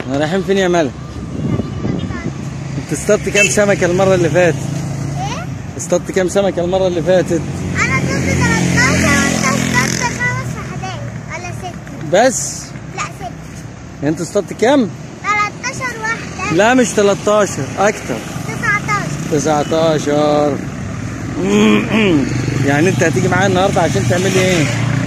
رايحين فين يا ملك انت اصطدت كام سمكه المره اللي فاتت ايه اصطدت كام سمكه المره اللي فاتت انا ضد 13 وانت اصطدت خمس وحدات ولا ست بس لا ست انت اصطدت كام 13 واحدة لا مش 13 اكتر 19 19 يعني انت هتيجي معايا النهارده عشان تعملي ايه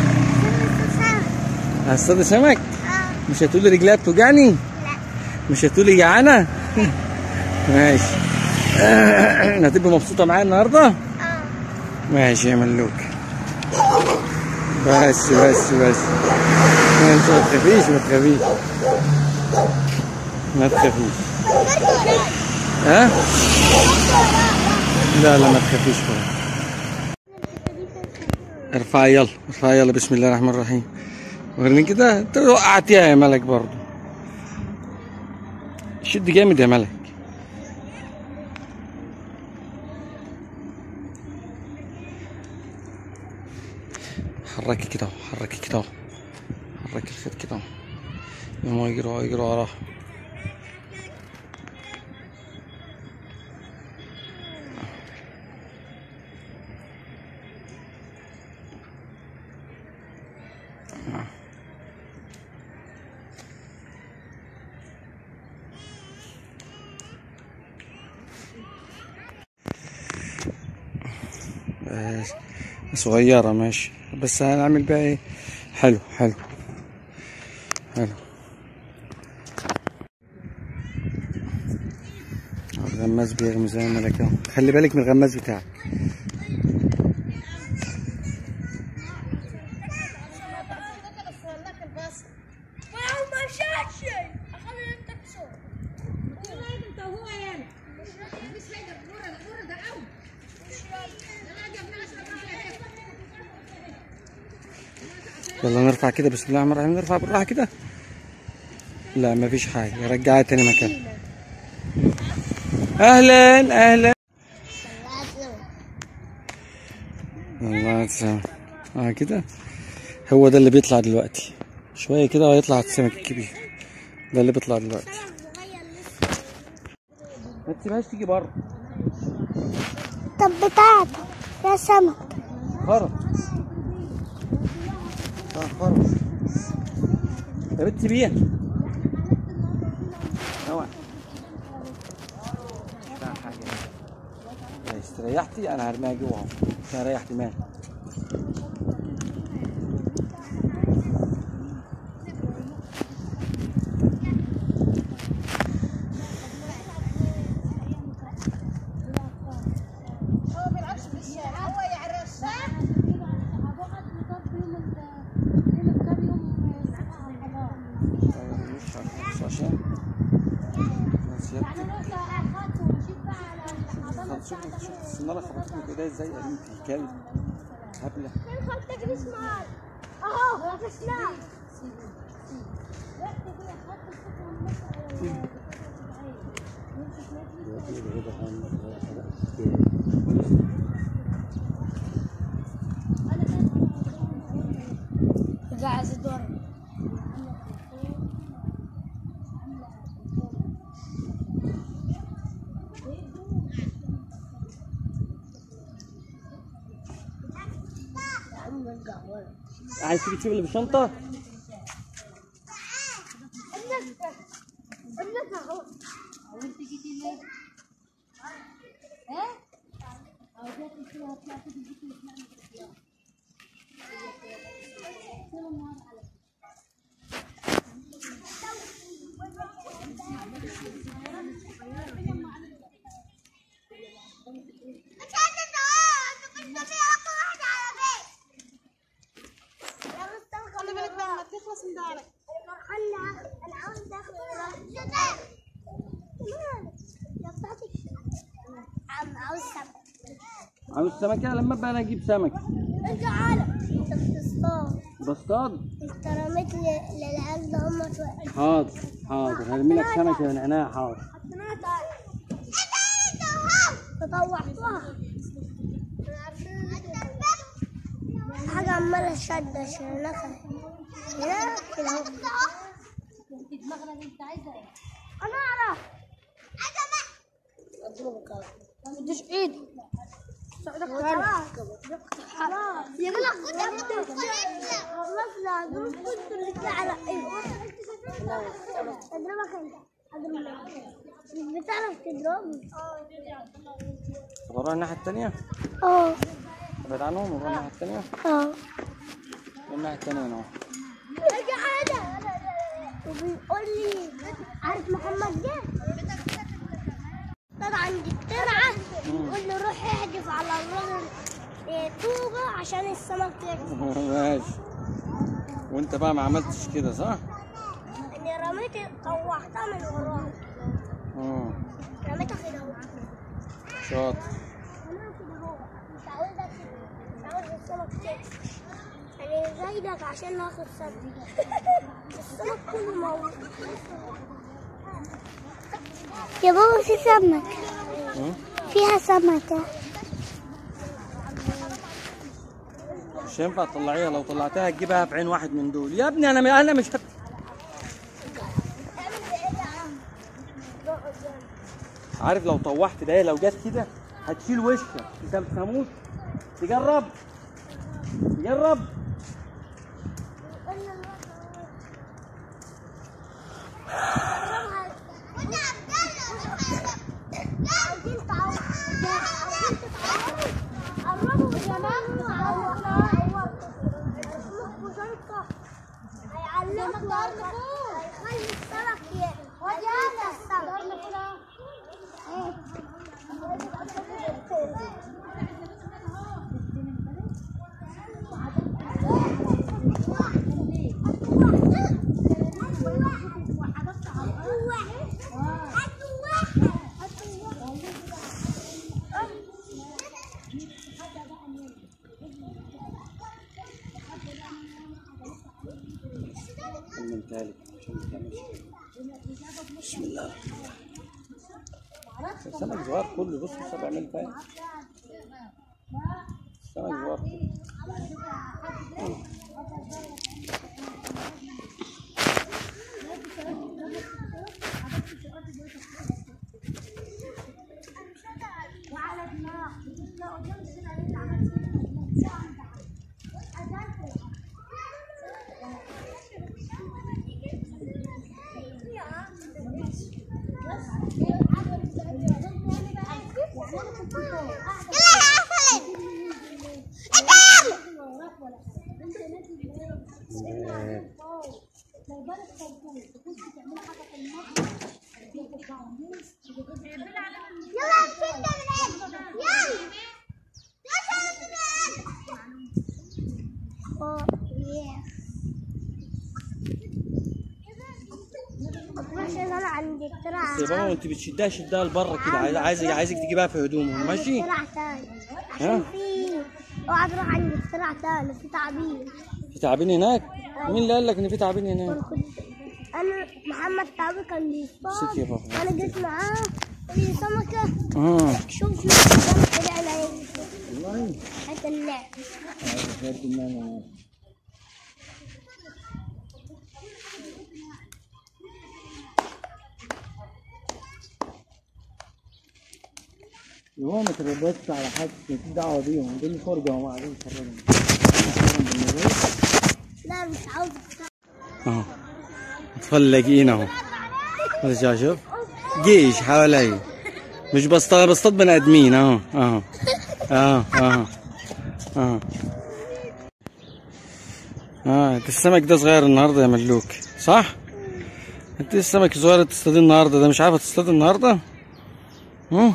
سنة هتصطاد سمك اه مش هتقولي رجليها بتوجعني لا مش هتقولي جعانه ماشي هتبقي مبسوطه معايا النهارده اه ماشي يا ملوك بس بس بس انت ما تخافيش ما تخافيش ما تخافيش ها لا لا ما تخافيش خالص ارفعي يلا ارفعي يلا بسم الله الرحمن الرحيم وريني كده انت وقعتيها يا ملك برضه شد جامد يا ملك حركي كده اهو حركي كده اهو حركي الخيط كده اهو يلا يجروا يجروا وراه بس صغيرة ماشي بس هنعمل بقى ايه حلو حلو حلو الغماز بيرمي زي ما لك اهو خلي بالك من الغماز بتاعك يلا نرفع كده بسم الله الرحمن الرحيم نرفع بالراحة كده لا مفيش حاجة رجعها تاني مكان اهلا اهلا الله يسلمك اه كده هو ده اللي بيطلع دلوقتي شوية كده وهيطلع السمك الكبير ده اللي بيطلع دلوقتي ما تسيبهاش تيجي بره طب بتاعتك يا سمك خرج اه خرج يا بنت بيها اوعى مش فاهم حاجة لا استريحتي انا هرميها جوه اهو عشان اريح دماغي طيب مش عارف بس عشان سيادتك طب شوف شوف السنارة خبطت لك ايديا ازاي يا بنتي الكلب هبلة اهو غشنا قاعد الدور عايز تيجي تسيب اللي بالشنطة؟ خلي بالك لما تخلص من دارك انا انا عاوز داخل عم عاوز سمك عاوز سمكة لما ابقى انا اجيب سمك انت عالم انت بتصطاد بصطاد انت رميت ل- للعيال ده هم شويه حاضر حاضر هرمي لك سمكة من عينيا حاضر تطوعتها حاجة عمالة شد عشان نفع هنا كده اهو انا اعرف ما تديش ايدي خلاص يا جماعه خلصنا دول كنتوا على ايه اضربك انت اضربك مش بتعرف تضربني طب اروح الناحيه التانيه اه ابعد عنهم واروح الناحيه التانيه اه الناحيه التانيه هنا اهو ارجع هذا وبيقول لي عارف محمد ده طلع عند الترعه يقول له روح احدف على الراجل إيه، طوبه عشان السمك يكسب ماشي وانت بقى ما عملتش كده صح؟ اني رميت طوحتها من وراه اه رميتها كده اهو شاطر رميتها كده اهو مش عاوزك مش عاوز السمك يكسب يعني زايدك عشان ناخد سمك السمك كله موجود يا بابا في سمك اه فيها سمكة مش هينفع تطلعيها لو طلعتها تجيبها بعين واحد من دول يا ابني انا انا مش هت... عارف لو طوحت ده لو جت كده هتشيل وشك انت مش هموت تجرب تجرب هيخلي السمك ياكل السمك كملتها لك عشان ما تعملش كده. بسم الله السمك صغير كله بص بص بيعمل فيها السمك صغير انا عندي اختراع يا بابا وانت بتشدها شدها لبره كده عايز عايز عايزك تجيبها في هدومهم ماشي اختراع تاني ها؟ عشان في اوعى تروح عندي اختراع تاني في تعبير في تعابين هناك مين اللي قال لك ان في تعابين هناك انا كنت انا محمد تعبير كان بيصطاد سيك يا بابا انا جيت معاه قال لي سمكه اه شوف قدام طلعنا ايه والله حتى اللعب بجد إن أنا- هو ما تربطش على حد مالكيش دعوه بيهم دول فرجه وهم قاعدين يتفرجوا لا مش عاوز اهو متفلقين اهو رجع شوف جيش حوالي مش بصطاد بصطاد بني ادمين اهو اهو اهو اهو اهو اه انت السمك ده صغير النهارده يا ملوك صح؟ انت السمك صغير تصطاديه النهارده ده مش عارفه تصطاد النهارده؟ هم؟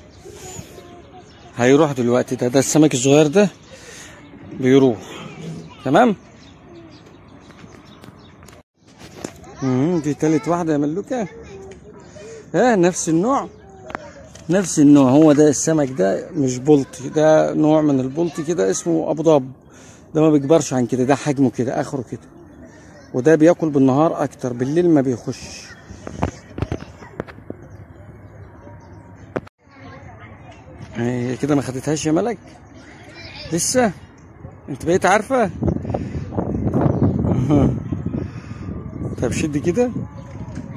هيروح دلوقتي ده ده السمك الصغير ده بيروح تمام؟ امم دي تالت واحدة يا ملوكة ها نفس النوع نفس النوع هو ده السمك ده مش بلطي ده نوع من البلطي كده اسمه ابو ضب ده ما بيكبرش عن كده ده حجمه كده اخره كده وده بياكل بالنهار اكتر بالليل ما بيخش هي كده ما خدتهاش يا ملك لسه انت بقيت عارفه طب شد كده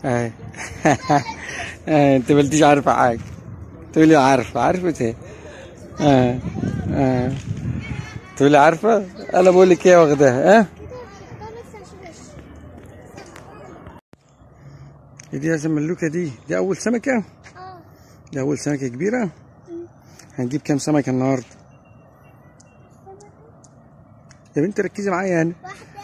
اهي اهي انت بلتيش عارفه حاجه تقولي عارفه عارفه ايه اه اه تقولي عارفه انا بقول لك ايه واخداها ها إيه دي يا زملوكه دي دي اول سمكه اه دي اول سمكه كبيره هنجيب كام سمكه النهارده يا بنتي ركزي معايا هنا واحدة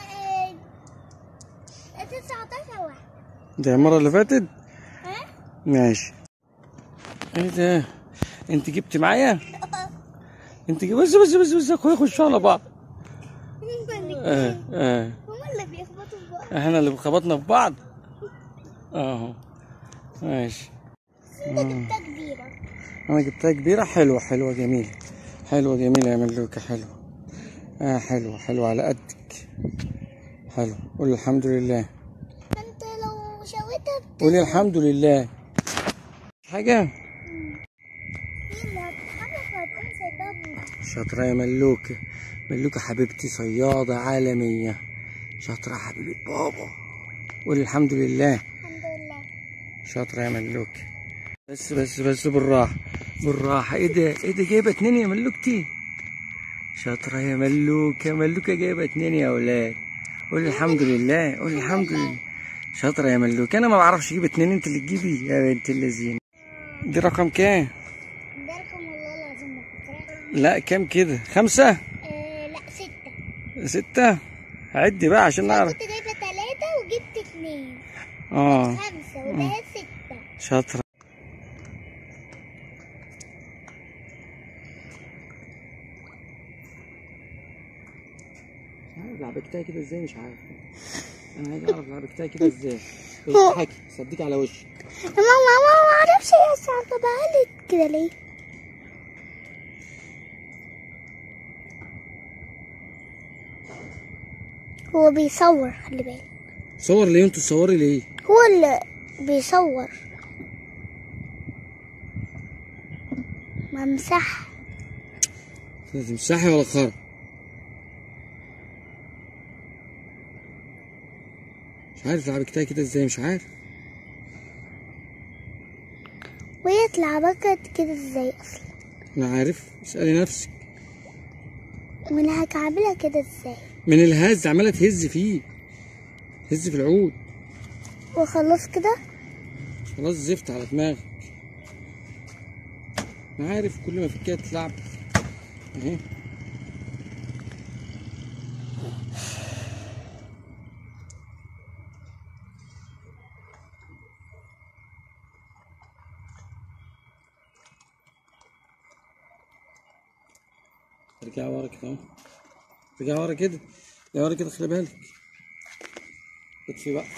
آه، 19 واحدة ده المره اللي فاتت ها؟ ماشي ايه ده انت جبت معايا انت جبت بس بس بس بس اخويا خشوا على بعض اه اه هما اللي بيخبطوا في بعض احنا اللي خبطنا في بعض اهو ماشي ده جبتها كبيرة انا جبتها كبيره حلوه حلوه جميله حلوه جميله يا ملوكه حلوه اه حلوه حلوه على قدك حلو قول الحمد لله انت لو شويتها بت... قولي الحمد لله حاجه هي اللي هتتحرك وهتقوم سايباها شاطرة يا ملوكة ملوكة حبيبتي صيادة عالمية شاطرة يا حبيبة بابا قول الحمد لله الحمد لله شاطرة يا ملوكة بس بس بس بالراحة بالراحة ايه ده ايه ده جايبة اتنين يا ملوكتي شاطرة يا ملوكة ملوكة جايبة اتنين يا ولاد قول الحمد لله قول الحمد لله شاطرة يا ملوكة انا ما بعرفش اجيب اتنين انت اللي تجيبي يا بنت اللذين دي رقم كام ده رقم والله العظيم ما فاكراه لا كام كده خمسة آه لا ستة ستة عدي بقى عشان أنا نعرف كنت جايبة تلاتة وجبت اتنين اه خمسة وده ستة شاطرة مش عارف لعبكتها كده ازاي مش عارف انا عايز اعرف لعبكتها كده ازاي اضحكي صدقي على وشي ماما ماما ما اعرفش هي صعبها لك كده ليه هو بيصور خلي بالك صور ليه انتوا تصوري ليه هو اللي بيصور ممسح لا تمسحي ولا خرا مش عارف لعبكتها كده ازاي مش عارف ويطلع بكت كده ازاي اصلا انا عارف اسألي نفسك من هكعبلها كده ازاي من الهز عمالة تهز فيه تهز في العود وخلاص كده خلاص زفت على دماغك انا عارف كل ما فيك كده تلعب اهي ارجع ورا كده اهو ارجع ورا كده ارجع ورا كده خلي بالك اطفي بقى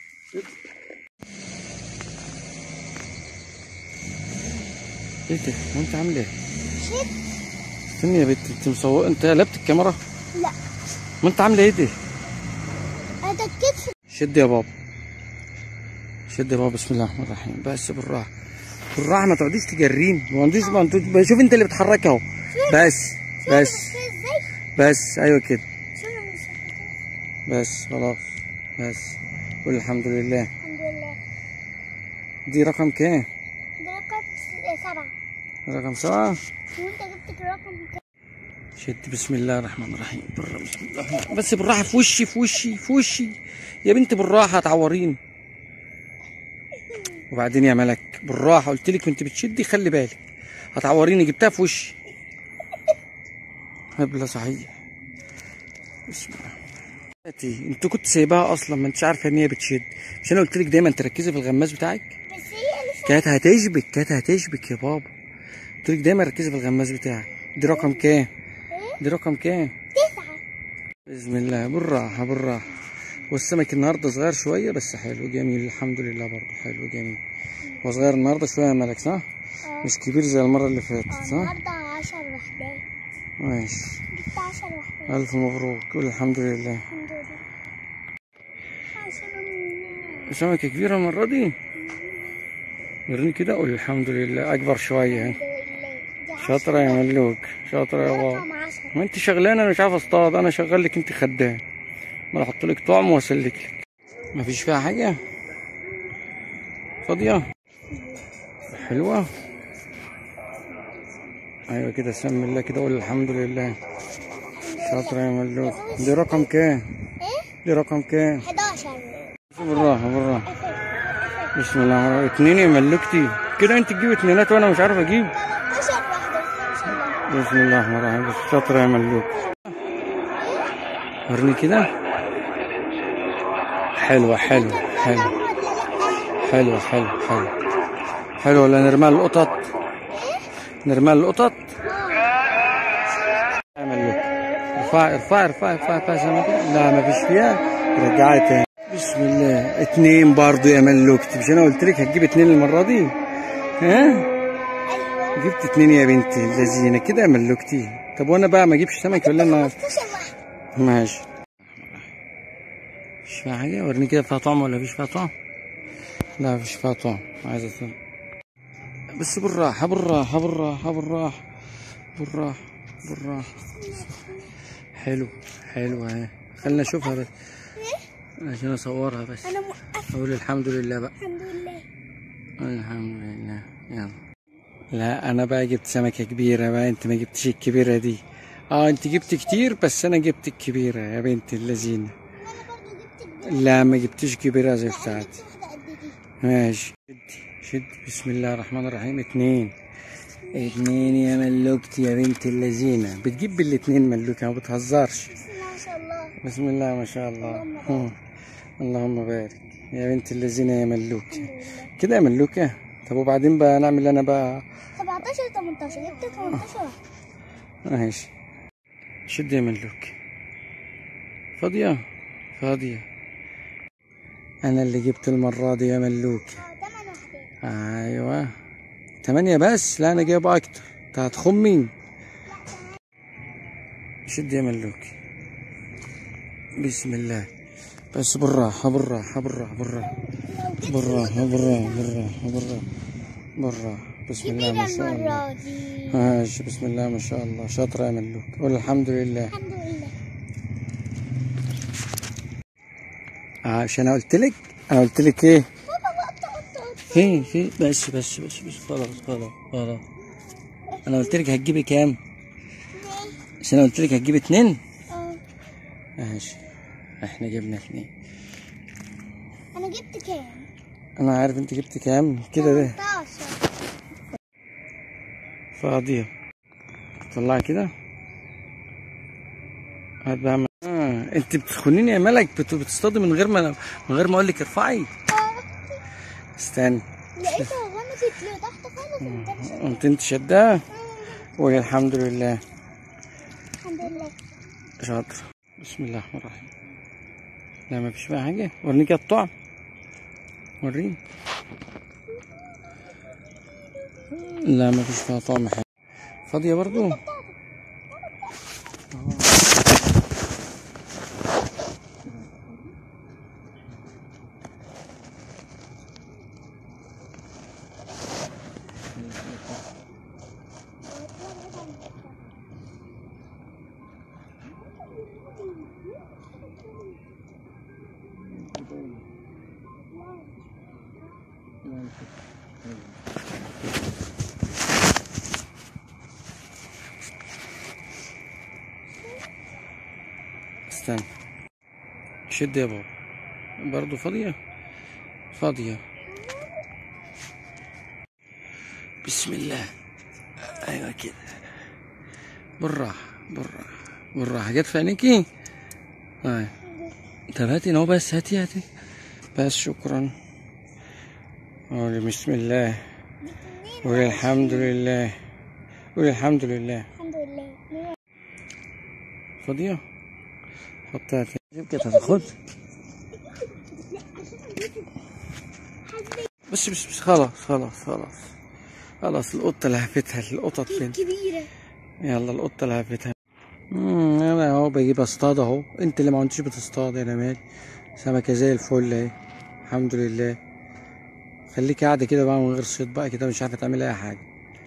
ايه ده هو انت عامل ايه شد استني يا بنت انت مصور انت قلبت الكاميرا لا ما انت عامله ايه ده انا الكتف شد يا بابا شد يا بابا بسم الله الرحمن الرحيم بس بالراحه بالراحه ما تقعديش تجرين ما تقعديش ما انت- شوف انت اللي بتحرك اهو بس بس ازاي بس ايوه كده شوف أنا مش عارفة. بس خلاص بس قول الحمد لله الحمد لله دي رقم كام ده رقم س- سبعة رقم سبعة وانت جبت الرقم كام؟ شد بسم الله الرحمن الرحيم بالراحة بسم الله الرحمن بس بالراحة في وشي في وشي في وشي يا بنت بالراحة هتعوريني وبعدين يا ملك بالراحة قلت لك وانت بتشدي خلي بالك هتعوريني جبتها في وشي هبلة صحيح بسم الله دلوقتي انت كنت سايباها اصلا ما انتش عارفه ان هي بتشد مش انا قلت لك دايما تركزي في الغماز بتاعك بس هي لسه كانت هتشبك كانت هتشبك يا بابا قلت لك دايما ركزي في الغماز بتاعك دي رقم كام ايه؟ دي رقم كام تسعة بسم الله بالراحة بالراحة والسمك النهاردة صغير شوية بس حلو جميل الحمد لله برضه حلو جميل هو صغير النهاردة شوية يا ملك صح؟ اه مش كبير زي المرة اللي فاتت اه صح؟ النهاردة عشر وحدات ماشي جبت عشر وحدات ألف مبروك قول الحمد لله الحمد لله عشان الله. سمكة كبيرة المرة دي وريني كده قول الحمد لله أكبر شوية الحمد لله دي عشرة شاطرة يا ملوك شاطرة يا بابا رقم عشرة ما انت شغلانة انا مش عارف اصطاد انا شغال لك انت خدام ما احط لك طعم واسلك لك ما فيش فيها حاجة فاضية حلوة ايوه كده سمي الله كده قول الحمد لله شاطرة يا ملوك دي رقم كام ايه دي رقم كام 11 بالراحة بالراحة بسم الله الرحمن الرحيم اتنين يا ملوكتي كده انت تجيب اتنينات وانا مش عارف اجيب 13 واحدة ان شاء الله بسم الله الرحمن الرحيم بس شاطرة يا ملوك ورني كده حلوة حلوة حلوة حلوة حلوة حلوة حلوة ولا نرمال القطط نرمال القطط يا ملوك ارفعي ارفعي ارفعي ارفعي ارفعي زي ما كده. لا ما فيش فيها رجعي تاني بسم الله اتنين برضو يا ملوكتي مش انا قلت لك هتجيب اتنين المرة دي ها جبت اتنين يا بنتي لذينة كده يا ملوكتي طب وانا بقى ما اجيبش سمك ولا انا 15 واحدة ماشي مش فيها حاجة وريني كده فيها طعم ولا مفيش فيها طعم لا مفيش فيها طعم عايزة طعم بس بالراحة بالراحة بالراحة بالراحة بالراحة بالراحة حلو حلو اهي خلينا اشوفها بس عشان اصورها بس انا موقفة اقول الحمد لله بقى الحمد لله الحمد لله يلا لا انا بقى جبت سمكة كبيرة بقى انت ما جبتش الكبيرة دي اه انت جبت كتير بس انا جبت الكبيرة يا بنت اللذينة انا برضو جبت كبيرة لا ما جبتش كبيرة زي جبت بتاعتي واحدة قد دي ماشي شد شد بسم الله الرحمن الرحيم اتنين اتنين يا ملوكتي يا بنت اللذينة بتجيب بالاتنين ملوكة ما بتهزرش بسم الله ما شاء الله بسم الله ما شاء الله هم. اللهم بارك يا بنت اللذينة يا ملوكة كده يا ملوكة طب وبعدين بقى نعمل انا بقى 17 18 جبت 18 واحدة ماشي شد يا ملوك فاضية فاضية أنا اللي جبت المرة دي يا ملوك اه 8 واحدات أيوة تمانية بس لا أنا جايب أكتر أنت هتخمي شد يا ملوك بسم الله بس بالراحة بالراحة بالراحة بالراحة بالراحة بالراحة بالراحة بالراحة بالراحة بسم الله ما شاء الله المرة دي ماشي بسم الله ما شاء الله شاطرة يا ملوك قول الحمد لله الحمد لله عشان انا قلت لك انا قلت لك ايه بابا وقت وقت وقت في في بس بس بس بس خلاص خلاص خلاص انا قلت لك هتجيبي كام عشان انا قلت لك هتجيبي اتنين اه ماشي احنا جبنا اتنين انا جبت كام؟ انا عارف انت جبت كام كده ده 18 فاضية طلعي كده هات بقى م- آه. انت بتخونيني يا ملك بت- بتصطادي من غير ما من غير ما اقول لك ارفعي اه استنى لقيتها غمزت لتحت خالص وانت مش قمت انت شدها قولي الحمد لله الحمد لله شاطر بسم الله الرحمن الرحيم لا ما فيش فيها حاجة وريني كده الطعم وريني لا ما فيش فيها طعم حلو فاضية برضو استنى شد يا بابا برضو فاضية فاضية بسم الله ايوه كده بالراحة بالراحة بالراحة جت في عينيكي طيب طب هاتي اهو بس هاتي هاتي بس شكرا قولي بسم الله قولي الحمد لله قولي الحمد لله الحمد لله فاضية حطها تاني يمكن تاخد بس بس بس خلاص خلاص خلاص خلاص القطة لهفتها القطط فين كبيرة يلا القطة لهفتها امم انا اهو بجيب اصطاد اهو انت اللي ما كنتش بتصطاد يا نمال سمكة زي الفل اهي الحمد لله خليكي قاعدة كده بقى من غير صيد بقى كده مش عارفة تعملي اي حاجة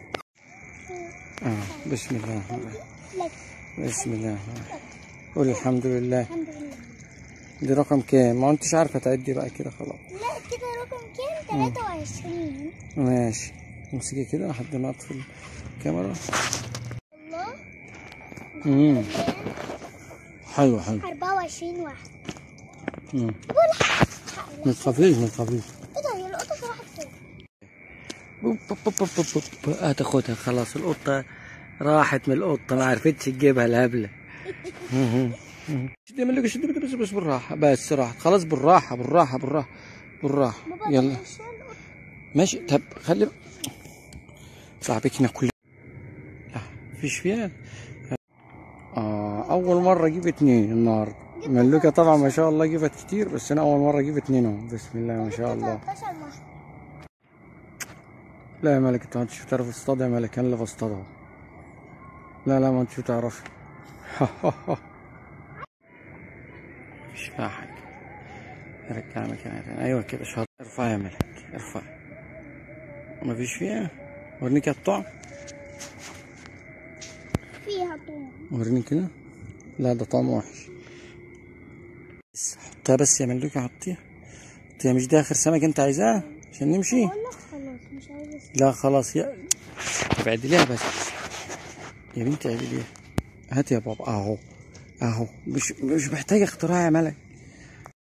اه بسم الله الرحمن الرحيم لك بسم الله الرحمن الرحيم قول الحمد لله الحمد لله دي رقم كام ما انتش عارفه تعدي بقى كده خلاص لا كده رقم كام 23 ماشي امسكي كده لحد ما اطفي الكاميرا الله امم حلو حلو 24 واحد امم ما تخافيش ما تخافيش ايه ده هي القطة راحت فين؟ بوب بوب بوب بوب بوب بوب. هتاخدها خلاص القطة راحت من القطة ما عرفتش تجيبها الهبلة شدي من شدي بس بس بالراحة بس راحت خلاص بالراحة بالراحة بالراحة بالراحة بابا يلا ده عشان القطة ماشي طب خلي صاحبك هنا كل لا مفيش فيها آه أول مرة أجيب اتنين النهاردة ملوكة طبعا ما شاء الله جبت كتير بس أنا أول مرة أجيب اتنين أهو بسم الله ما شاء الله 13 واحد لا يا ملك انت ما انتش بتعرف تصطاد يا ملك انا اللي بصطادها لا لا ما انتش بتعرفي مش فيها حاجة رجع مكانها تاني ايوه كده شاطر ارفع يا ملك ارفع ما فيش فيها وريني كده الطعم فيها طول وريني كده لا ده طعم وحش بس حطها بس يا ملوكة حطيها حطيها مش ده اخر سمك انت عايزاه عشان نمشي بقول لك خلاص مش عايز لا خلاص يا طب عدليها بس يا بنتي عدليها هات يا بابا اهو اهو مش مش محتاج اختراع يا ملك